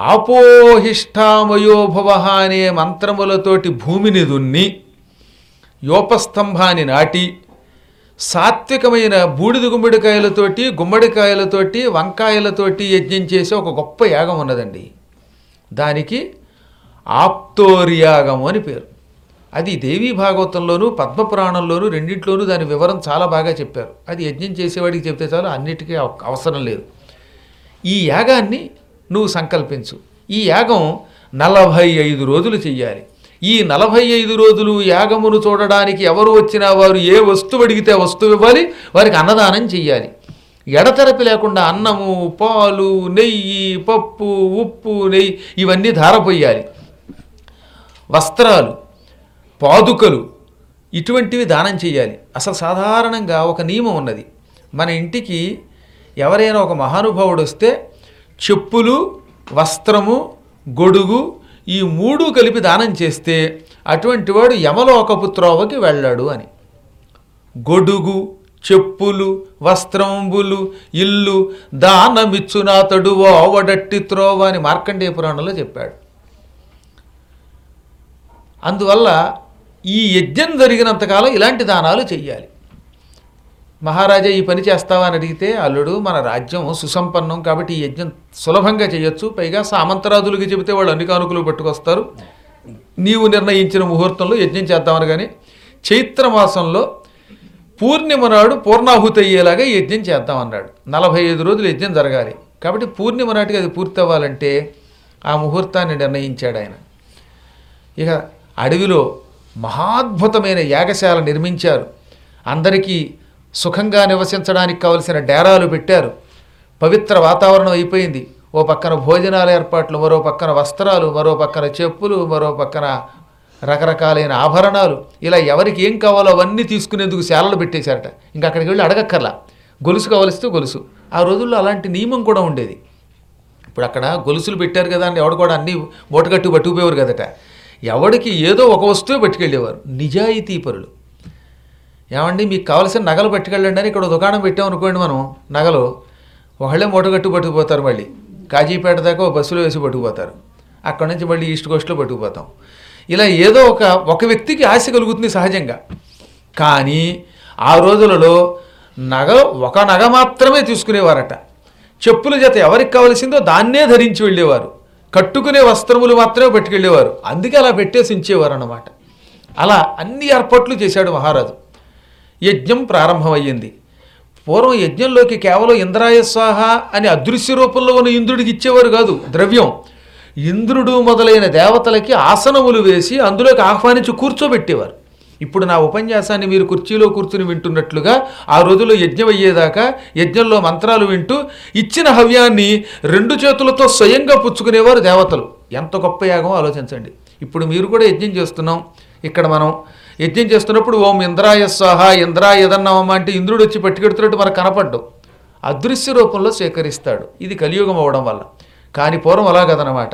ఆపోహిష్టామయోభవ అనే మంత్రములతోటి భూమిని దున్ని యోపస్తంభాన్ని నాటి సాత్వికమైన బూడిద గుమ్మడికాయలతోటి గుమ్మడికాయలతోటి వంకాయలతోటి యజ్ఞం చేసే ఒక గొప్ప యాగం ఉన్నదండి దానికి ఆప్తోర్యాగము అని పేరు అది దేవీ భాగవతంలోను పద్మపురాణంలోను రెండింటిలోనూ దాని వివరం చాలా బాగా చెప్పారు అది యజ్ఞం చేసేవాడికి చెప్తే చాలు అన్నిటికీ అవ- అవసరం లేదు ఈ యాగాన్ని నువ్వు సంకల్పించు ఈ యాగం నలభై ఐదు రోజులు చెయ్యాలి ఈ నలభై ఐదు రోజులు యాగమును చూడడానికి ఎవరు వచ్చినా వారు ఏ వస్తువు అడిగితే ఆ వస్తువు ఇవ్వాలి వారికి అన్నదానం చెయ్యాలి ఎడతెరపి లేకుండా అన్నము పాలు నెయ్యి పప్పు ఉప్పు నెయ్యి ఇవన్నీ ధారపోయాలి వస్త్రాలు పాదుకలు ఇటువంటివి దానం చేయాలి అసలు సాధారణంగా ఒక నియమం ఉన్నది మన ఇంటికి ఎవరైనా ఒక మహానుభావుడు వస్తే చెప్పులు వస్త్రము గొడుగు ఈ మూడు కలిపి దానం చేస్తే అటువంటి వాడు యమలోకపు త్రోవకి వెళ్ళాడు అని గొడుగు చెప్పులు వస్త్రంబులు ఇల్లు దానమిచ్చునాతడు ఓవడట్టి త్రోవ అని మార్కండేయ పురాణంలో చెప్పాడు అందువల్ల ఈ యజ్ఞం జరిగినంతకాలం ఇలాంటి దానాలు చెయ్యాలి మహారాజా ఈ పని చేస్తావా అని అడిగితే అల్లుడు మన రాజ్యం సుసంపన్నం కాబట్టి ఈ యజ్ఞం సులభంగా చేయొచ్చు పైగా సామంతరాజులకి చెబితే వాళ్ళు అన్ని కానుకలు పట్టుకొస్తారు నీవు నిర్ణయించిన ముహూర్తంలో యజ్ఞం చేద్దామని కానీ చైత్ర మాసంలో పూర్ణిమ నాడు పూర్ణాహుతి అయ్యేలాగా ఈ యజ్ఞం చేద్దామన్నాడు నలభై ఐదు రోజులు యజ్ఞం జరగాలి కాబట్టి పూర్ణిమ నాటికి అది పూర్తి అవ్వాలంటే ఆ ముహూర్తాన్ని నిర్ణయించాడు ఆయన ఇక అడవిలో మహాద్భుతమైన యాగశాల నిర్మించారు అందరికీ సుఖంగా నివసించడానికి కావలసిన డేరాలు పెట్టారు పవిత్ర వాతావరణం అయిపోయింది ఓ పక్కన భోజనాల ఏర్పాట్లు మరో పక్కన వస్త్రాలు మరో పక్కన చెప్పులు మరో పక్కన రకరకాలైన ఆభరణాలు ఇలా ఎవరికి ఏం కావాలో అవన్నీ తీసుకునేందుకు శాలలు పెట్టేశారట ఇంకా అక్కడికి వెళ్ళి అడగక్కర్లా గొలుసు కావలిస్తే గొలుసు ఆ రోజుల్లో అలాంటి నియమం కూడా ఉండేది ఇప్పుడు అక్కడ గొలుసులు పెట్టారు కదా అని ఎవడు కూడా అన్ని మూటగట్టు పట్టుకుపోయేవారు కదట ఎవడికి ఏదో ఒక వస్తువే పట్టుకెళ్ళేవారు నిజాయితీ పరులు ఏమండి మీకు కావాల్సిన నగలు పట్టుకెళ్ళండి అని ఇక్కడ ఒక దుకాణం పెట్టామనుకోండి మనం నగలు ఒకళ్ళే మూటగట్టు పట్టుకుపోతారు మళ్ళీ కాజీపేట దాకా ఓ బస్సులో వేసి పట్టుకుపోతారు అక్కడ నుంచి మళ్ళీ ఈస్ట్ కోస్ట్లో పట్టుకుపోతాం ఇలా ఏదో ఒక ఒక వ్యక్తికి ఆశ కలుగుతుంది సహజంగా కానీ ఆ రోజులలో నగ ఒక నగ మాత్రమే తీసుకునేవారట చెప్పుల జత ఎవరికి కావలసిందో దాన్నే ధరించి వెళ్ళేవారు కట్టుకునే వస్త్రములు మాత్రమే పట్టుకెళ్ళేవారు అందుకే అలా పెట్టేసి ఉంచేవారు అన్నమాట అలా అన్ని ఏర్పాట్లు చేశాడు మహారాజు యజ్ఞం ప్రారంభమయ్యింది పూర్వం యజ్ఞంలోకి కేవలం ఇంద్రాయ స్వాహ అని అదృశ్య రూపంలో ఉన్న ఇంద్రుడికి ఇచ్చేవారు కాదు ద్రవ్యం ఇంద్రుడు మొదలైన దేవతలకి ఆసనములు వేసి అందులోకి ఆహ్వానించి కూర్చోబెట్టేవారు ఇప్పుడు నా ఉపన్యాసాన్ని మీరు కుర్చీలో కూర్చుని వింటున్నట్లుగా ఆ రోజుల్లో యజ్ఞం అయ్యేదాకా యజ్ఞంలో మంత్రాలు వింటూ ఇచ్చిన హవ్యాన్ని రెండు చేతులతో స్వయంగా పుచ్చుకునేవారు దేవతలు ఎంత గొప్ప యాగం ఆలోచించండి ఇప్పుడు మీరు కూడా యజ్ఞం చేస్తున్నాం ఇక్కడ మనం యజ్ఞం చేస్తున్నప్పుడు ఓం ఇంద్రాయ స్వాహ ఇంద్రాయ ఏదన్నామా అంటే ఇంద్రుడు వచ్చి పట్టుకెడుతున్నట్టు మనకు కనపడ్డు అదృశ్య రూపంలో స్వీకరిస్తాడు ఇది కలియుగం అవడం వల్ల కానీ పూర్వం అలా కదనమాట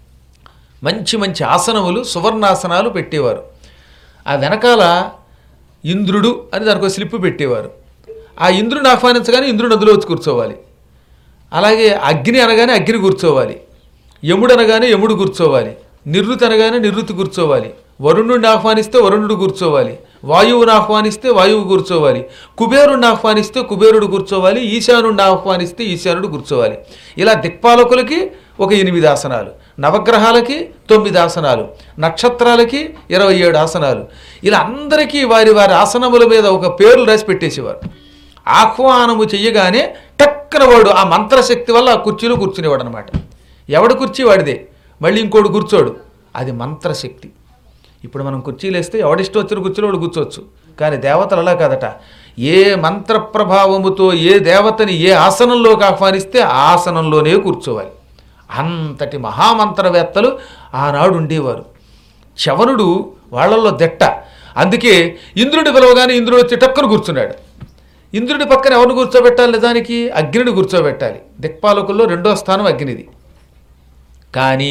మంచి మంచి ఆసనములు సువర్ణాసనాలు పెట్టేవారు ఆ వెనకాల ఇంద్రుడు అని దానికి ఒక స్లిప్ పెట్టేవారు ఆ ఇంద్రుడిని ఆహ్వానించగానే ఇంద్రుడు అందులో వచ్చి కూర్చోవాలి అలాగే అగ్ని అనగానే అగ్ని కూర్చోవాలి యముడు అనగానే యముడు కూర్చోవాలి నిరుతి అనగానే నిరుతి కూర్చోవాలి వరుణుడిని ఆహ్వానిస్తే వరుణుడు కూర్చోవాలి వాయువుని ఆహ్వానిస్తే వాయువు కూర్చోవాలి కుబేరుణ్ణి ఆహ్వానిస్తే కుబేరుడు కూర్చోవాలి ఈశానుడిని ఆహ్వానిస్తే ఈశానుడు కూర్చోవాలి ఇలా దిక్పాలకులకి ఒక ఎనిమిది ఆసనాలు నవగ్రహాలకి తొమ్మిది ఆసనాలు నక్షత్రాలకి ఇరవై ఏడు ఆసనాలు ఇలా అందరికీ వారి వారి ఆసనముల మీద ఒక పేర్లు రాసి పెట్టేసేవారు ఆహ్వానము చెయ్యగానే టక్కన వాడు ఆ మంత్రశక్తి వల్ల ఆ కుర్చీలో కూర్చునేవాడు అనమాట ఎవడు కుర్చీ వాడిదే మళ్ళీ ఇంకోడు కూర్చోడు అది మంత్రశక్తి ఇప్పుడు మనం కుర్చీలు వేస్తే ఎవడిష్టం వచ్చిన కుర్చీలో వాడు కూర్చోవచ్చు కానీ దేవతలు అలా కాదట ఏ మంత్ర ప్రభావముతో ఏ దేవతని ఏ ఆసనంలోకి ఆహ్వానిస్తే ఆ ఆసనంలోనే కూర్చోవాలి అంతటి మహామంత్రవేత్తలు ఆనాడు ఉండేవారు చవనుడు వాళ్ళల్లో దెట్ట అందుకే ఇంద్రుడి పిలవగానే ఇంద్రుడు వచ్చి టక్కన కూర్చున్నాడు ఇంద్రుడి పక్కన ఎవరిని కూర్చోబెట్టాలి నిజానికి అగ్నిని కూర్చోబెట్టాలి దిక్పాలకుల్లో రెండో స్థానం అగ్నిది కానీ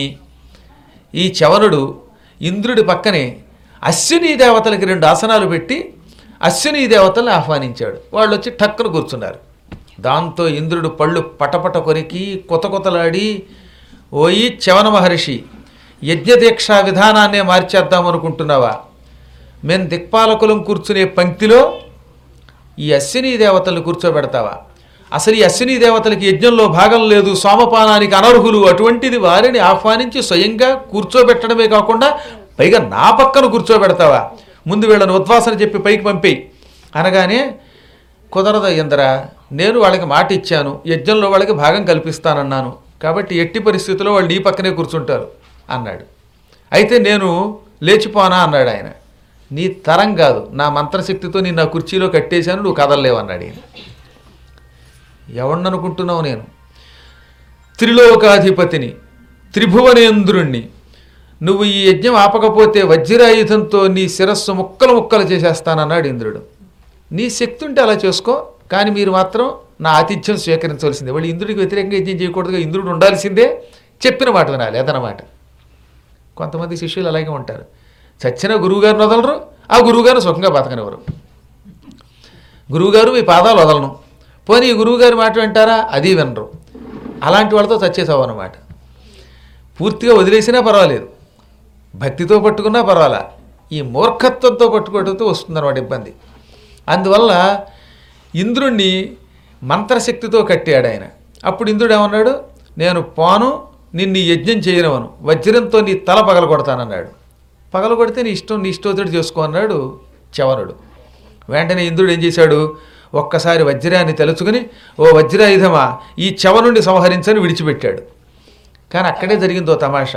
ఈ చవనుడు ఇంద్రుడి పక్కనే అశ్విని దేవతలకి రెండు ఆసనాలు పెట్టి అశ్విని దేవతల్ని ఆహ్వానించాడు వాళ్ళు వచ్చి టక్కున కూర్చున్నారు దాంతో ఇంద్రుడు పళ్ళు పటపట కొరికి కొత కొతలాడి ఓయి చవన మహర్షి యజ్ఞదీక్షా విధానాన్నే మార్చేద్దాం అనుకుంటున్నావా మేము దిక్పాలకులం కూర్చునే పంక్తిలో ఈ అశ్విని దేవతలను కూర్చోబెడతావా అసలు ఈ అశ్విని దేవతలకి యజ్ఞంలో భాగం లేదు సోమపానానికి అనర్హులు అటువంటిది వారిని ఆహ్వానించి స్వయంగా కూర్చోబెట్టడమే కాకుండా పైగా నా పక్కన కూర్చోబెడతావా ముందు వీళ్ళని ఉద్వాసన చెప్పి పైకి పంపేయి అనగానే కుదరదు ఇంద్ర నేను వాళ్ళకి మాట ఇచ్చాను యజ్ఞంలో వాళ్ళకి భాగం కల్పిస్తానన్నాను కాబట్టి ఎట్టి పరిస్థితుల్లో వాళ్ళు నీ పక్కనే కూర్చుంటారు అన్నాడు అయితే నేను లేచిపోనా అన్నాడు ఆయన నీ తరం కాదు నా మంత్రశక్తితో నేను నా కుర్చీలో కట్టేశాను నువ్వు కదలలేవు అన్నాడు ఈయన ఎవడిననుకుంటున్నావు నేను త్రిలోకాధిపతిని త్రిభువనేంద్రుణ్ణి నువ్వు ఈ యజ్ఞం ఆపకపోతే వజ్రాయుధంతో నీ శిరస్సు ముక్కలు ముక్కలు చేసేస్తానన్నాడు ఇంద్రుడు నీ శక్తి ఉంటే అలా చేసుకో కానీ మీరు మాత్రం నా ఆతిథ్యం స్వీకరించవలసిందే వాళ్ళు ఇంద్రుడికి వ్యతిరేకంగా యజ్ఞం చేయకూడదుగా ఇంద్రుడు ఉండాల్సిందే చెప్పిన మాట వినాలి అదనమాట కొంతమంది శిష్యులు అలాగే ఉంటారు చచ్చిన గురువుగారిని వదలరు ఆ గురువుగారిని సుఖంగా బతకనివ్వరు గురువుగారు మీ పాదాలు వదలను పోనీ ఈ గురువుగారి మాట వింటారా అది వినరు అలాంటి వాళ్ళతో చచ్చేసావు అనమాట పూర్తిగా వదిలేసినా పర్వాలేదు భక్తితో పట్టుకున్నా పర్వాలా ఈ మూర్ఖత్వంతో పట్టుకోవడంతో వస్తుందన్నమాట ఇబ్బంది అందువల్ల ఇంద్రుణ్ణి మంత్రశక్తితో కట్టాడు ఆయన అప్పుడు ఇంద్రుడు ఏమన్నాడు నేను పోను నిన్ను ఈ యజ్ఞం చేయనవను వజ్రంతో నీ తల పగల కొడతానన్నాడు పగల కొడితే నీ ఇష్టం నీ ఇష్టోతుడు చేసుకో అన్నాడు చవనుడు వెంటనే ఇంద్రుడు ఏం చేశాడు ఒక్కసారి వజ్రాన్ని తలుచుకుని ఓ వజ్రాయుధమా ఈ చవనుండి సంహరించని విడిచిపెట్టాడు కానీ అక్కడే జరిగిందో తమాషా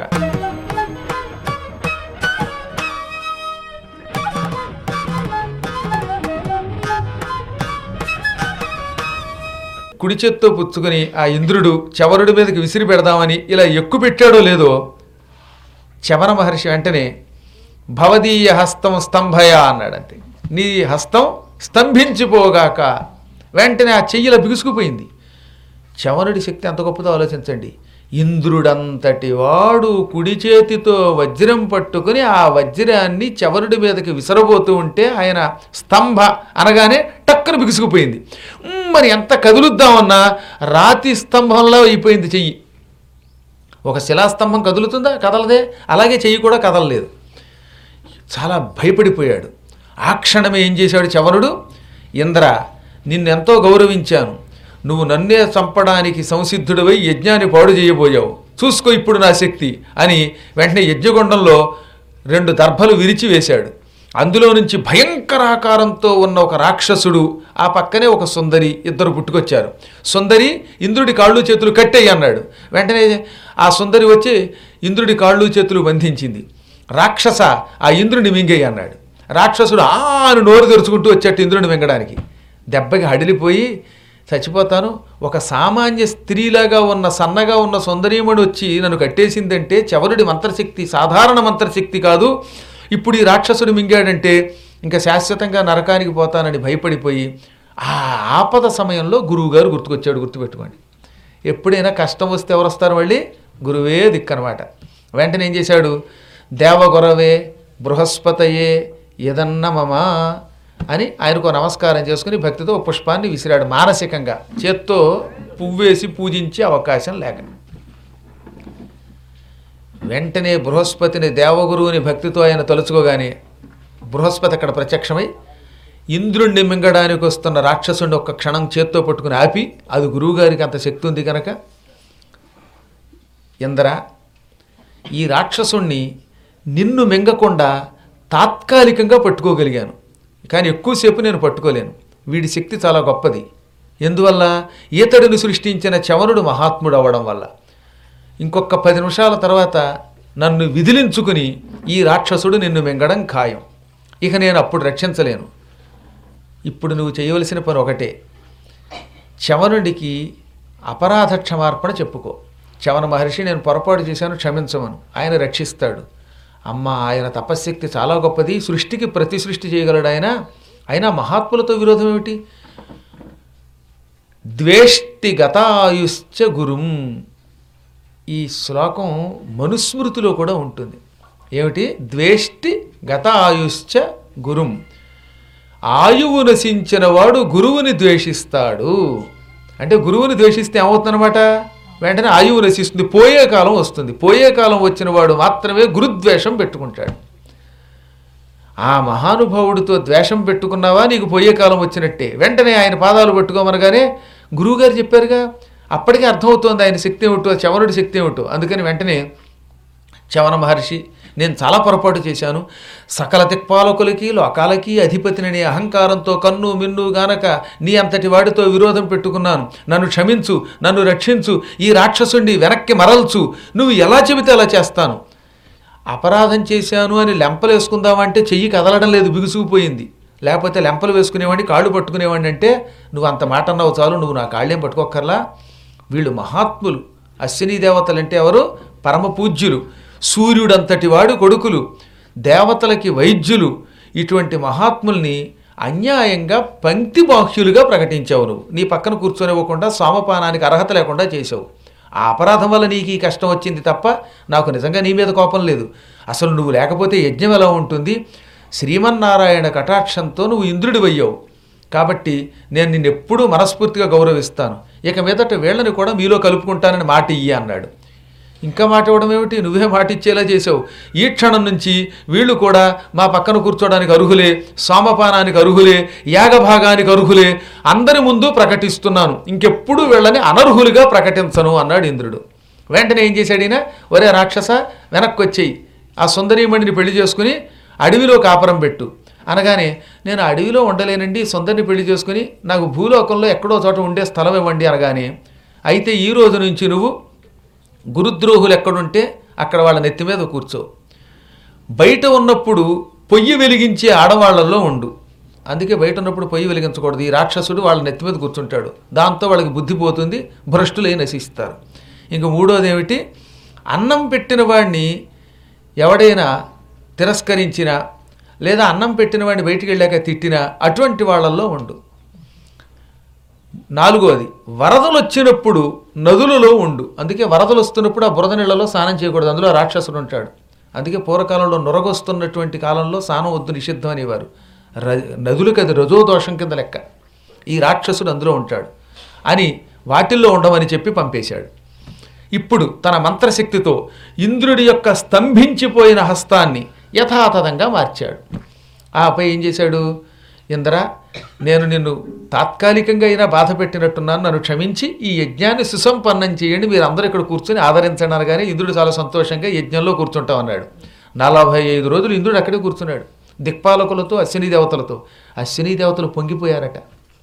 కుడి చేత్తో పుచ్చుకొని ఆ ఇంద్రుడు చవరుడి మీదకి విసిరి పెడదామని ఇలా ఎక్కు పెట్టాడో లేదో చవన మహర్షి వెంటనే భవదీయ హస్తం స్తంభయ అన్నాడంతే నీ హస్తం స్తంభించిపోగాక వెంటనే ఆ చెయ్యిలో బిగుసుకుపోయింది చవనుడి శక్తి ఎంత గొప్పదో ఆలోచించండి ఇంద్రుడంతటి వాడు కుడి చేతితో వజ్రం పట్టుకుని ఆ వజ్రాన్ని చవరుడి మీదకి విసరబోతూ ఉంటే ఆయన స్తంభ అనగానే టక్కున బిగుసుకుపోయింది ఉమ్, మరి ఎంత కదులుద్దామన్నా రాతి స్తంభంలో అయిపోయింది చెయ్యి ఒక శిలాస్తంభం కదులుతుందా కదలదే అలాగే చెయ్యి కూడా కదలలేదు చాలా భయపడిపోయాడు ఆ క్షణమే ఏం చేశాడు చవనుడు ఇంద్ర నిన్నెంతో గౌరవించాను నువ్వు నన్నే చంపడానికి సంసిద్ధుడివై యజ్ఞాన్ని పాడు చేయబోయావు చూసుకో ఇప్పుడు నా శక్తి అని వెంటనే యజ్ఞగుండంలో రెండు దర్భలు విరిచి వేశాడు అందులో నుంచి భయంకరాకారంతో ఉన్న ఒక రాక్షసుడు ఆ పక్కనే ఒక సుందరి ఇద్దరు పుట్టుకొచ్చారు సుందరి ఇంద్రుడి కాళ్ళు చేతులు కట్టేయి అన్నాడు వెంటనే ఆ సుందరి వచ్చి ఇంద్రుడి కాళ్ళు చేతులు బంధించింది రాక్షస ఆ ఇంద్రుడిని మింగేయి అన్నాడు రాక్షసుడు ఆను నోరు తెరుచుకుంటూ వచ్చాడు ఇంద్రుడిని మింగడానికి దెబ్బకి హడిలిపోయి చచ్చిపోతాను ఒక సామాన్య స్త్రీలాగా ఉన్న సన్నగా ఉన్న సుందరీమణి వచ్చి నన్ను కట్టేసిందంటే చవరుడి మంత్రశక్తి సాధారణ మంత్రశక్తి కాదు ఇప్పుడు ఈ రాక్షసుడు మింగాడంటే ఇంకా శాశ్వతంగా నరకానికి పోతానని భయపడిపోయి ఆ ఆపద సమయంలో గురువుగారు గుర్తుకొచ్చాడు గుర్తుపెట్టుకోండి ఎప్పుడైనా కష్టం వస్తే ఎవరు వస్తారు మళ్ళీ గురువే దిక్కనమాట వెంటనే ఏం చేశాడు దేవగురవే బృహస్పతయే ఏదన్న మమ అని ఆయనకు నమస్కారం చేసుకుని భక్తితో ఒక పుష్పాన్ని విసిరాడు మానసికంగా చేత్తో పువ్వేసి పూజించే అవకాశం లేక వెంటనే బృహస్పతిని దేవగురువుని భక్తితో ఆయన తలుచుకోగానే బృహస్పతి అక్కడ ప్రత్యక్షమై ఇంద్రుణ్ణి మింగడానికి వస్తున్న రాక్షసుడిని ఒక్క క్షణం చేత్తో పట్టుకుని ఆపి అది గురువుగారికి అంత శక్తి ఉంది కనుక ఇంద్ర ఈ రాక్షసుణ్ణి నిన్ను మింగకుండా తాత్కాలికంగా పట్టుకోగలిగాను కానీ ఎక్కువసేపు నేను పట్టుకోలేను వీడి శక్తి చాలా గొప్పది ఎందువల్ల ఈతడిని సృష్టించిన చవనుడు మహాత్ముడు అవ్వడం వల్ల ఇంకొక పది నిమిషాల తర్వాత నన్ను విదిలించుకుని ఈ రాక్షసుడు నిన్ను మింగడం ఖాయం ఇక నేను అప్పుడు రక్షించలేను ఇప్పుడు నువ్వు చేయవలసిన పని ఒకటే చవనుడికి అపరాధ క్షమార్పణ చెప్పుకో చవన మహర్షి నేను పొరపాటు చేశాను క్షమించమను ఆయన రక్షిస్తాడు అమ్మ ఆయన తపశ్శక్తి చాలా గొప్పది సృష్టికి ప్రతి సృష్టి చేయగలడు ఆయన అయినా మహాత్ములతో విరోధం ఏమిటి ద్వేష్టి గతాయుశ్చ గురుం ఈ శ్లోకం మనుస్మృతిలో కూడా ఉంటుంది ఏమిటి ద్వేష్టి గతాయుశ్చ గురుం ఆయువు నశించిన వాడు గురువుని ద్వేషిస్తాడు అంటే గురువుని ద్వేషిస్తే ఏమవుతుందన్నమాట వెంటనే ఆయువు నశిస్తుంది పోయే కాలం వస్తుంది పోయే కాలం వచ్చిన వాడు మాత్రమే గురుద్వేషం పెట్టుకుంటాడు ఆ మహానుభావుడితో ద్వేషం పెట్టుకున్నావా నీకు పోయే కాలం వచ్చినట్టే వెంటనే ఆయన పాదాలు పట్టుకోమనగానే గురువుగారు చెప్పారుగా అప్పటికే అర్థమవుతోంది ఆయన శక్తి ఏమిటో చవనుడి శక్తి ఏమిటో అందుకని వెంటనే చవన మహర్షి నేను చాలా పొరపాటు చేశాను సకల దిక్పాలకులకి లోకాలకి అధిపతిని అహంకారంతో కన్ను మిన్ను గానక నీ అంతటి వాడితో విరోధం పెట్టుకున్నాను నన్ను క్షమించు నన్ను రక్షించు ఈ రాక్షసుడిని వెనక్కి మరల్చు నువ్వు ఎలా చెబితే అలా చేస్తాను అపరాధం చేశాను అని లెంపలు వేసుకుందామంటే చెయ్యి కదలడం లేదు బిగుసుకుపోయింది లేకపోతే లెంపలు వేసుకునేవాడిని కాళ్ళు పట్టుకునేవాడిని అంటే నువ్వు అంత మాట అన్నావు చాలు నువ్వు నా కాళ్ళేం పట్టుకోక్కర్లా వీళ్ళు మహాత్ములు అశ్విని దేవతలు అంటే ఎవరు పరమ పూజ్యులు సూర్యుడంతటి వాడు కొడుకులు దేవతలకి వైద్యులు ఇటువంటి మహాత్ముల్ని అన్యాయంగా పంక్తి బాహ్యులుగా ప్రకటించావు నువ్వు నీ పక్కన కూర్చొనివ్వకుండా సోమపానానికి అర్హత లేకుండా చేసావు ఆ అపరాధం వల్ల నీకు ఈ కష్టం వచ్చింది తప్ప నాకు నిజంగా నీ మీద కోపం లేదు అసలు నువ్వు లేకపోతే యజ్ఞం ఎలా ఉంటుంది శ్రీమన్నారాయణ కటాక్షంతో నువ్వు ఇంద్రుడివయ్యావు కాబట్టి నేను నిన్ను ఎప్పుడూ మనస్ఫూర్తిగా గౌరవిస్తాను ఇక మీదట వీళ్ళని కూడా మీలో కలుపుకుంటానని మాట ఇయ్యి అన్నాడు ఇంకా మాట ఇవ్వడం ఏమిటి నువ్వే మాట ఇచ్చేలా చేసావు ఈ క్షణం నుంచి వీళ్ళు కూడా మా పక్కన కూర్చోడానికి అర్హులే సోమపానానికి అర్హులే యాగభాగానికి అర్హులే అందరి ముందు ప్రకటిస్తున్నాను ఇంకెప్పుడు వీళ్ళని అనర్హులుగా ప్రకటించను అన్నాడు ఇంద్రుడు వెంటనే ఏం చేశాడు ఈయన ఒరే రాక్షస వెనక్కి వచ్చేయి ఆ సుందరీమణిని పెళ్లి చేసుకుని అడవిలో కాపురం పెట్టు అనగానే నేను అడవిలో ఉండలేనండి సుందరిని పెళ్లి చేసుకుని నాకు భూలోకంలో ఎక్కడో చోట ఉండే స్థలం ఇవ్వండి అనగానే అయితే ఈ రోజు నుంచి నువ్వు గురుద్రోహులు ఎక్కడుంటే అక్కడ వాళ్ళ నెత్తి మీద కూర్చో బయట ఉన్నప్పుడు పొయ్యి వెలిగించే ఆడవాళ్లలో ఉండు అందుకే బయట ఉన్నప్పుడు పొయ్యి వెలిగించకూడదు ఈ రాక్షసుడు వాళ్ళ నెత్తి మీద కూర్చుంటాడు దాంతో వాళ్ళకి బుద్ధి పోతుంది భ్రష్టులై నశిస్తారు ఇంక మూడోది ఏమిటి అన్నం పెట్టిన వాడిని ఎవడైనా తిరస్కరించినా లేదా అన్నం పెట్టిన వాడిని బయటికి వెళ్ళాక తిట్టినా అటువంటి వాళ్ళల్లో ఉండు నాలుగోది వరదలు వచ్చినప్పుడు నదులలో ఉండు అందుకే వరదలు వస్తున్నప్పుడు ఆ బురద నీళ్ళలో స్నానం చేయకూడదు అందులో రాక్షసుడు ఉంటాడు అందుకే పూర్వకాలంలో నొరగొస్తున్నటువంటి కాలంలో స్నానం వద్దు నిషిద్ధం అనేవారు ర నదులకు అది రజోదోషం కింద లెక్క ఈ రాక్షసుడు అందులో ఉంటాడు అని వాటిల్లో ఉండమని చెప్పి పంపేశాడు ఇప్పుడు తన మంత్రశక్తితో ఇంద్రుడి యొక్క స్తంభించిపోయిన హస్తాన్ని యథాతథంగా మార్చాడు ఆపై ఏం చేశాడు ఇంద్ర నేను నిన్ను తాత్కాలికంగా అయినా బాధ పెట్టినట్టున్నాను నన్ను క్షమించి ఈ యజ్ఞాన్ని సుసంపన్నం చేయండి మీరు అందరూ ఇక్కడ కూర్చొని ఆదరించండి అనగానే ఇంద్రుడు చాలా సంతోషంగా యజ్ఞంలో కూర్చుంటాం అన్నాడు నలభై ఐదు రోజులు ఇంద్రుడు అక్కడే కూర్చున్నాడు దిక్పాలకులతో అశ్విని దేవతలతో అశ్విని దేవతలు పొంగిపోయారట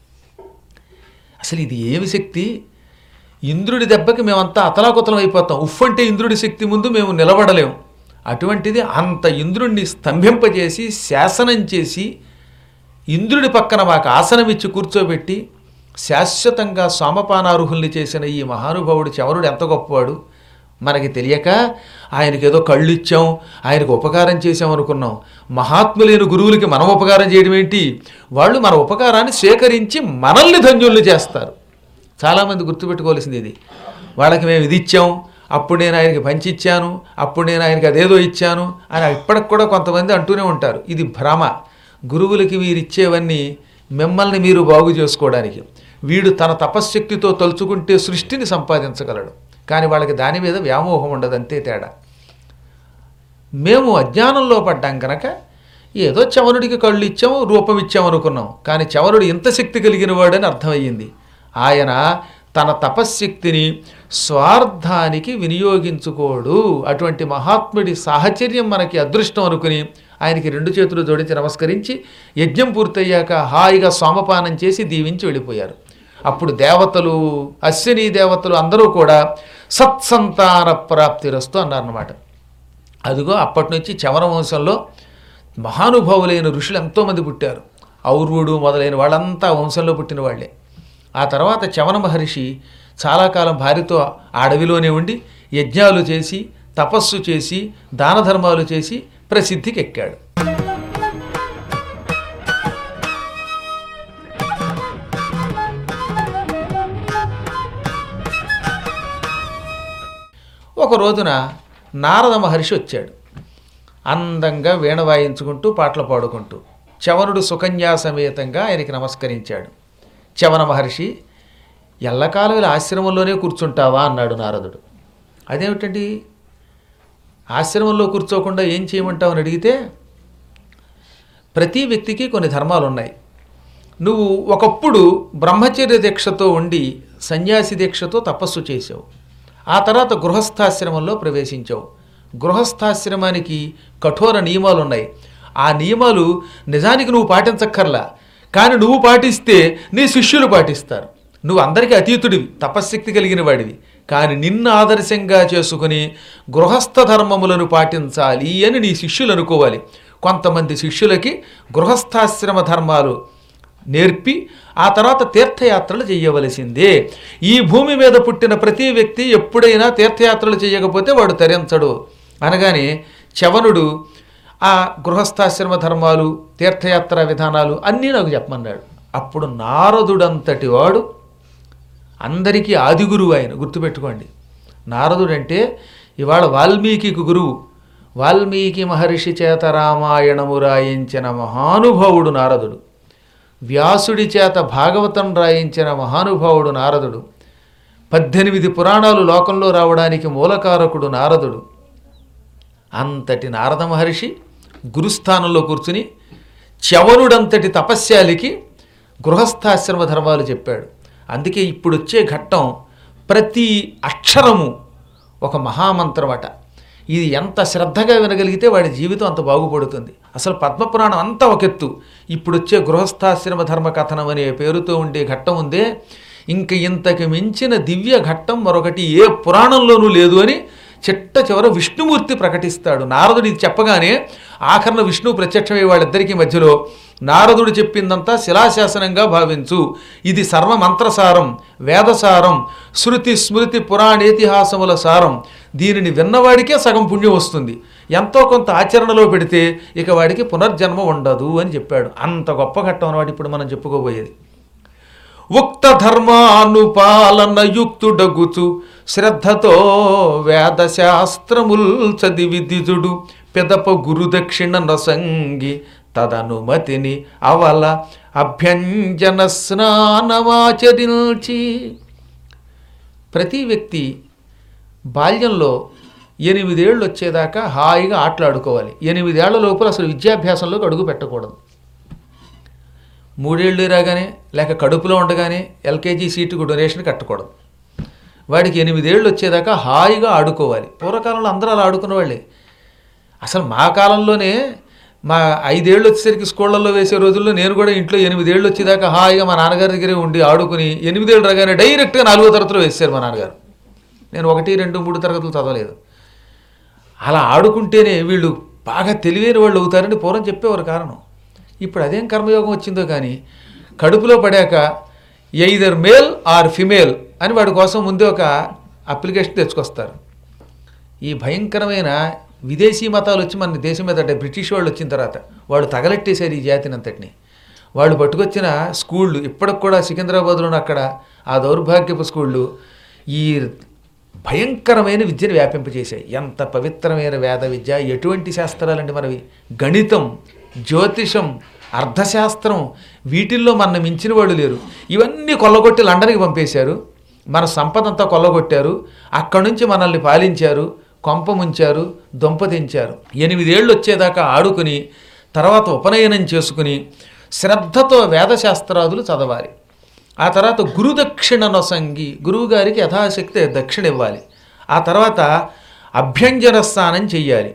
అసలు ఇది ఏమి శక్తి ఇంద్రుడి దెబ్బకి మేమంతా అతలాకుతలం అయిపోతాం ఉఫ్ అంటే ఇంద్రుడి శక్తి ముందు మేము నిలబడలేము అటువంటిది అంత ఇంద్రుడిని స్తంభింపజేసి శాసనం చేసి ఇంద్రుడి పక్కన మాకు ఆసనం ఇచ్చి కూర్చోబెట్టి శాశ్వతంగా సోమపానార్హుల్ని చేసిన ఈ మహానుభావుడు చవరుడు ఎంత గొప్పవాడు మనకి తెలియక ఆయనకి ఏదో కళ్ళు ఇచ్చాం ఆయనకు ఉపకారం చేసాం అనుకున్నాం మహాత్ములైన గురువులకి మనం ఉపకారం చేయడం ఏంటి వాళ్ళు మన ఉపకారాన్ని స్వీకరించి మనల్ని ధన్యుల్ని చేస్తారు చాలామంది గుర్తుపెట్టుకోవాల్సింది ఇది వాళ్ళకి మేము ఇది ఇచ్చాం అప్పుడు నేను ఆయనకి పంచి ఇచ్చాను అప్పుడు నేను ఆయనకి అదేదో ఇచ్చాను అని ఇప్పటికి కూడా కొంతమంది అంటూనే ఉంటారు ఇది భ్రమ గురువులకి మీరు ఇచ్చేవన్నీ మిమ్మల్ని మీరు బాగు చేసుకోవడానికి వీడు తన తపశ్శక్తితో తలుచుకుంటే సృష్టిని సంపాదించగలడు కానీ వాళ్ళకి దాని మీద వ్యామోహం ఉండదు అంతే తేడా మేము అజ్ఞానంలో పడ్డాం కనుక ఏదో చవనుడికి కళ్ళు ఇచ్చాము రూపం ఇచ్చాము అనుకున్నాం కానీ చవనుడు ఇంత శక్తి కలిగిన వాడని అర్థమయ్యింది ఆయన తన తపశ్శక్తిని స్వార్థానికి వినియోగించుకోడు అటువంటి మహాత్ముడి సాహచర్యం మనకి అదృష్టం అనుకుని ఆయనకి రెండు చేతులు జోడించి నమస్కరించి యజ్ఞం పూర్తయ్యాక హాయిగా సోమపానం చేసి దీవించి వెళ్ళిపోయారు అప్పుడు దేవతలు అశ్విని దేవతలు అందరూ కూడా సత్సంతాన ప్రాప్తిరస్తు అన్నారన్నమాట అదిగో అప్పటి నుంచి చవన వంశంలో మహానుభావులైన ఋషులు ఎంతోమంది పుట్టారు ఔర్వుడు మొదలైన వాళ్ళంతా ఆ వంశంలో పుట్టిన వాళ్ళే ఆ తర్వాత చవన మహర్షి చాలా కాలం భార్యతో ఆ అడవిలోనే ఉండి యజ్ఞాలు చేసి తపస్సు చేసి దాన ధర్మాలు చేసి ప్రసిద్ధికి ఎక్కాడు ఒక రోజున నారద మహర్షి వచ్చాడు అందంగా వీణ వాయించుకుంటూ పాటలు పాడుకుంటూ చవనుడు సుకన్యా సమేతంగా ఆయనకి నమస్కరించాడు చవన మహర్షి ఎల్లకాలం ఇలా ఆశ్రమంలోనే కూర్చుంటావా అన్నాడు నారదుడు అదేమిటండి ఆశ్రమంలో కూర్చోకుండా ఏం చేయమంటావు అని అడిగితే ప్రతి వ్యక్తికి కొన్ని ధర్మాలు ఉన్నాయి నువ్వు ఒకప్పుడు బ్రహ్మచర్య దీక్షతో ఉండి సన్యాసి దీక్షతో తపస్సు చేసావు ఆ తర్వాత గృహస్థాశ్రమంలో ప్రవేశించావు గృహస్థాశ్రమానికి కఠోర నియమాలు ఉన్నాయి ఆ నియమాలు నిజానికి నువ్వు పాటించక్కర్లా కానీ నువ్వు పాటిస్తే నీ శిష్యులు పాటిస్తారు నువ్వు అందరికీ అతీతుడివి తపశ్శక్తి కలిగిన వాడివి కానీ నిన్ను ఆదర్శంగా చేసుకుని గృహస్థ ధర్మములను పాటించాలి అని నీ శిష్యులు అనుకోవాలి కొంతమంది శిష్యులకి గృహస్థాశ్రమ ధర్మాలు నేర్పి ఆ తర్వాత తీర్థయాత్రలు చేయవలసిందే ఈ భూమి మీద పుట్టిన ప్రతి వ్యక్తి ఎప్పుడైనా తీర్థయాత్రలు చేయకపోతే వాడు తరించడు అనగానే చవనుడు ఆ గృహస్థాశ్రమ ధర్మాలు తీర్థయాత్ర విధానాలు అన్నీ నాకు చెప్పమన్నాడు అప్పుడు నారదుడంతటి వాడు అందరికీ ఆది గురువు ఆయన గుర్తుపెట్టుకోండి నారదుడంటే ఇవాళ వాల్మీకి గురువు వాల్మీకి మహర్షి చేత రామాయణము రాయించిన మహానుభావుడు నారదుడు వ్యాసుడి చేత భాగవతం రాయించిన మహానుభావుడు నారదుడు పద్దెనిమిది పురాణాలు లోకంలో రావడానికి మూలకారకుడు నారదుడు అంతటి నారద మహర్షి గురుస్థానంలో కూర్చుని చవనుడంతటి తపస్యాలికి గృహస్థాశ్రమ ధర్మాలు చెప్పాడు అందుకే ఇప్పుడు వచ్చే ఘట్టం ప్రతి అక్షరము ఒక మహామంత్రమట ఇది ఎంత శ్రద్ధగా వినగలిగితే వాడి జీవితం అంత బాగుపడుతుంది అసలు పద్మపురాణం అంతా ఒక ఎత్తు ఇప్పుడు వచ్చే గృహస్థాశ్రమ ధర్మ కథనం అనే పేరుతో ఉండే ఘట్టం ఉందే ఇంక ఇంతకు మించిన దివ్య ఘట్టం మరొకటి ఏ పురాణంలోనూ లేదు అని చిట్ట చివర విష్ణుమూర్తి ప్రకటిస్తాడు నారదుడు ఇది చెప్పగానే ఆఖరణ విష్ణువు ప్రత్యక్షమయ్యే వాళ్ళిద్దరికీ మధ్యలో నారదుడు చెప్పిందంతా శిలాశాసనంగా భావించు ఇది సర్వమంత్రసారం వేదసారం శృతి స్మృతి పురాణేతిహాసముల సారం దీనిని విన్నవాడికే సగం పుణ్యం వస్తుంది ఎంతో కొంత ఆచరణలో పెడితే ఇక వాడికి పునర్జన్మ ఉండదు అని చెప్పాడు అంత గొప్ప ఘట్టం అన్నమాట ఇప్పుడు మనం చెప్పుకోబోయేది ఉక్త ధర్మానుపాలన యుక్తుడగుచు శ్రద్ధతో వేదశాస్త్రముల్ చదివి దిజుడు పెదప గురుదక్షిణ నసంగి తదనుమతిని అవల అభ్యంజన స్నానమాచరించి ప్రతి వ్యక్తి బాల్యంలో ఎనిమిదేళ్ళు వచ్చేదాకా హాయిగా ఆటలాడుకోవాలి ఎనిమిదేళ్ల లోపల అసలు విద్యాభ్యాసంలోకి అడుగు పెట్టకూడదు మూడేళ్ళు రాగానే లేక కడుపులో ఉండగానే ఎల్కేజీ సీటుకు డొనేషన్ కట్టకూడదు వాడికి ఎనిమిదేళ్ళు వచ్చేదాకా హాయిగా ఆడుకోవాలి పూర్వకాలంలో అందరూ అలా ఆడుకునే వాళ్ళే అసలు మా కాలంలోనే మా ఐదేళ్ళు వచ్చేసరికి స్కూళ్ళల్లో వేసే రోజుల్లో నేను కూడా ఇంట్లో ఎనిమిదేళ్ళు వచ్చేదాకా హాయిగా మా నాన్నగారి దగ్గరే ఉండి ఆడుకుని ఎనిమిదేళ్ళు రాగానే డైరెక్ట్గా నాలుగో తరగతిలో వేసారు మా నాన్నగారు నేను ఒకటి రెండు మూడు తరగతులు చదవలేదు అలా ఆడుకుంటేనే వీళ్ళు బాగా తెలివైన వాళ్ళు అవుతారని పూర్వం చెప్పేవారు కారణం ఇప్పుడు అదేం కర్మయోగం వచ్చిందో కానీ కడుపులో పడాక ఎయిదర్ మేల్ ఆర్ ఫిమేల్ అని వాడి కోసం ముందే ఒక అప్లికేషన్ తెచ్చుకొస్తారు ఈ భయంకరమైన విదేశీ మతాలు వచ్చి మన దేశం మీద అంటే బ్రిటిష్ వాళ్ళు వచ్చిన తర్వాత వాళ్ళు తగలెట్టేశారు ఈ జాతిని అంతటిని వాళ్ళు పట్టుకొచ్చిన స్కూళ్ళు ఇప్పటికి కూడా సికింద్రాబాద్లోని అక్కడ ఆ దౌర్భాగ్యపు స్కూళ్ళు ఈ భయంకరమైన విద్యను వ్యాపింపజేశాయి ఎంత పవిత్రమైన వేద విద్య ఎటువంటి శాస్త్రాలండి మనవి గణితం జ్యోతిషం అర్థశాస్త్రం వీటిల్లో మన మించిన వాళ్ళు లేరు ఇవన్నీ కొల్లగొట్టి లండన్కి పంపేశారు మన సంపద అంతా కొల్లగొట్టారు అక్కడి నుంచి మనల్ని పాలించారు కొంప ముంచారు దొంపతించారు ఎనిమిదేళ్ళు వచ్చేదాకా ఆడుకుని తర్వాత ఉపనయనం చేసుకుని శ్రద్ధతో వేదశాస్త్రాదులు చదవాలి ఆ తర్వాత గురుదక్షిణ నొసంగి గురువుగారికి యథాశక్తి దక్షిణ ఇవ్వాలి ఆ తర్వాత అభ్యంజన స్నానం చెయ్యాలి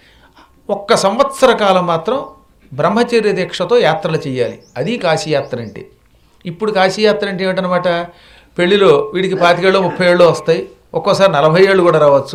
ఒక్క సంవత్సర కాలం మాత్రం బ్రహ్మచర్య దీక్షతో యాత్రలు చేయాలి అది కాశీయాత్ర అంటే ఇప్పుడు కాశీయాత్ర అంటే ఏమిటనమాట పెళ్లిలో వీడికి పాతికేళ్ళు ముప్పై ఏళ్ళు వస్తాయి ఒక్కోసారి నలభై ఏళ్ళు కూడా రావచ్చు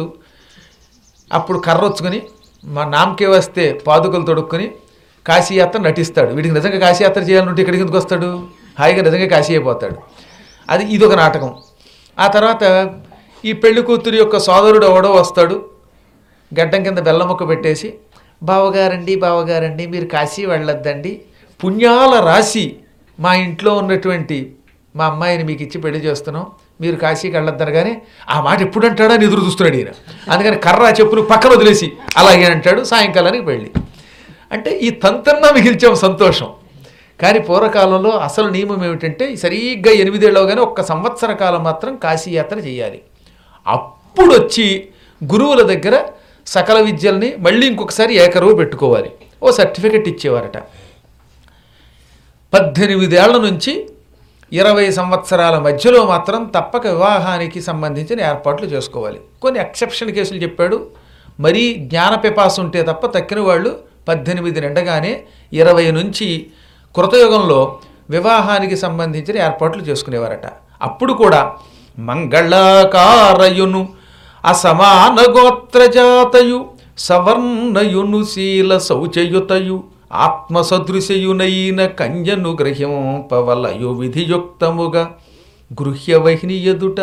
అప్పుడు కర్ర వచ్చుకొని మా నామకే వస్తే పాదుకలు తొడుక్కొని కాశీయాత్ర నటిస్తాడు వీడికి నిజంగా కాశీయాత్ర చేయాలంటే ఇక్కడికి ఎందుకు వస్తాడు హాయిగా నిజంగా కాశీ అయిపోతాడు అది ఇదొక నాటకం ఆ తర్వాత ఈ పెళ్లి కూతురు యొక్క సోదరుడు ఎవడో వస్తాడు గడ్డం కింద బెల్లం ముక్క పెట్టేసి బావగారండి బావగారండి మీరు కాశీ వెళ్ళొద్దండి పుణ్యాల రాశి మా ఇంట్లో ఉన్నటువంటి మా అమ్మాయిని మీకు ఇచ్చి పెళ్లి చేస్తున్నాం మీరు కాశీకి వెళ్ళొద్దని కానీ ఆ మాట ఎప్పుడు అంటాడా అని ఎదురు చూస్తున్నాడు ఈయన అందుకని కర్ర చెప్పులు పక్కన వదిలేసి అలాగే అంటాడు సాయంకాలానికి పెళ్ళి అంటే ఈ తంతన్నా మిగిల్చాం సంతోషం కానీ పూర్వకాలంలో అసలు నియమం ఏమిటంటే సరిగ్గా ఎనిమిదేళ్ళవగానే ఒక్క సంవత్సర కాలం మాత్రం కాశీయాత్ర చేయాలి అప్పుడు వచ్చి గురువుల దగ్గర సకల విద్యల్ని మళ్ళీ ఇంకొకసారి ఏకరువు పెట్టుకోవాలి ఓ సర్టిఫికెట్ ఇచ్చేవారట పద్దెనిమిదేళ్ల నుంచి ఇరవై సంవత్సరాల మధ్యలో మాత్రం తప్పక వివాహానికి సంబంధించిన ఏర్పాట్లు చేసుకోవాలి కొన్ని ఎక్సెప్షన్ కేసులు చెప్పాడు మరీ జ్ఞానపిపాస ఉంటే తప్ప తక్కిన వాళ్ళు పద్దెనిమిది నిండగానే ఇరవై నుంచి కృతయుగంలో వివాహానికి సంబంధించిన ఏర్పాట్లు చేసుకునేవారట అప్పుడు కూడా మంగళాకారయును అసమాన గోత్రజాతయు సవర్ణయును శీల శౌచయుతయు ఆత్మసదృశయునైన కన్యను గ్రహింపవలయు విధియుక్తముగా గృహ్యవహిని ఎదుట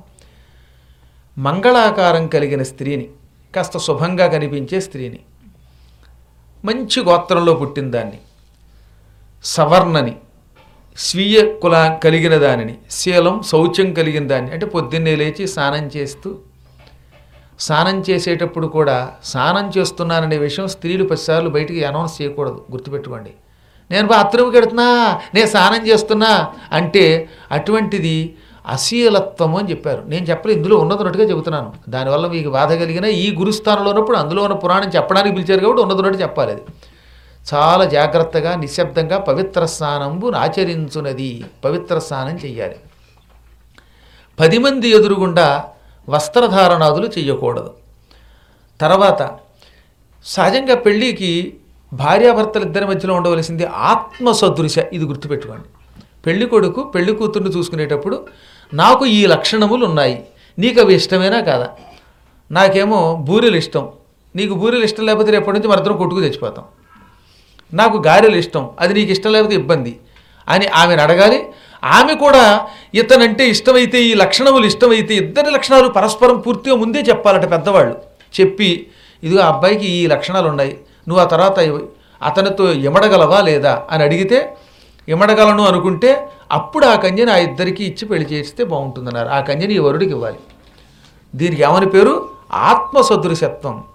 మంగళాకారం కలిగిన స్త్రీని కాస్త శుభంగా కనిపించే స్త్రీని మంచి గోత్రంలో పుట్టిన దాన్ని సవర్ణని స్వీయ కుల కలిగిన దానిని శీలం శౌచం కలిగిన దాన్ని అంటే పొద్దున్నే లేచి స్నానం చేస్తూ స్నానం చేసేటప్పుడు కూడా స్నానం చేస్తున్నాననే విషయం స్త్రీలు పదిసార్లు బయటికి అనౌన్స్ చేయకూడదు గుర్తుపెట్టుకోండి నేను బాత్రూమ్కి వెడుతున్నా నేను స్నానం చేస్తున్నా అంటే అటువంటిది అశీలత్వము అని చెప్పారు నేను చెప్పలేదు ఇందులో ఉన్నదన్నట్టుగా చెబుతున్నాను దానివల్ల మీకు బాధ కలిగిన ఈ గురుస్థానంలో ఉన్నప్పుడు అందులో ఉన్న పురాణం చెప్పడానికి పిలిచారు కాబట్టి ఉన్నదన్నట్టు చెప్పాలి అది చాలా జాగ్రత్తగా నిశ్శబ్దంగా పవిత్ర స్నానంబు ఆచరించునది పవిత్ర స్నానం చెయ్యాలి పది మంది ఎదురుగుండా వస్త్రధారణాదులు చెయ్యకూడదు తర్వాత సహజంగా పెళ్ళికి భార్యాభర్తలు ఇద్దరి మధ్యలో ఉండవలసింది ఆత్మ సదృశ ఇది గుర్తుపెట్టుకోండి పెళ్లి కొడుకు పెళ్లి కూతుర్ని చూసుకునేటప్పుడు నాకు ఈ లక్షణములు ఉన్నాయి నీకు అవి ఇష్టమేనా కాదా నాకేమో బూరెలు ఇష్టం నీకు బూరెలు ఇష్టం లేకపోతే రేపటి నుంచి మరిద్దరం కొట్టుకు తెచ్చిపోతాం నాకు గారెలు ఇష్టం అది నీకు ఇష్టం లేకపోతే ఇబ్బంది అని ఆమెను అడగాలి ఆమె కూడా ఇతనంటే ఇష్టమైతే ఈ లక్షణములు ఇష్టమైతే ఇద్దరి లక్షణాలు పరస్పరం పూర్తిగా ముందే చెప్పాలట పెద్దవాళ్ళు చెప్పి ఇదిగో ఆ అబ్బాయికి ఈ లక్షణాలు ఉన్నాయి నువ్వు ఆ తర్వాత అతనితో ఎమడగలవా లేదా అని అడిగితే ఎమడగలను అనుకుంటే అప్పుడు ఆ కన్యని ఆ ఇద్దరికి ఇచ్చి పెళ్లి చేస్తే బాగుంటుందన్నారు ఆ కన్యని ఈ వరుడికి ఇవ్వాలి దీనికి ఏమని పేరు ఆత్మసదృశత్వం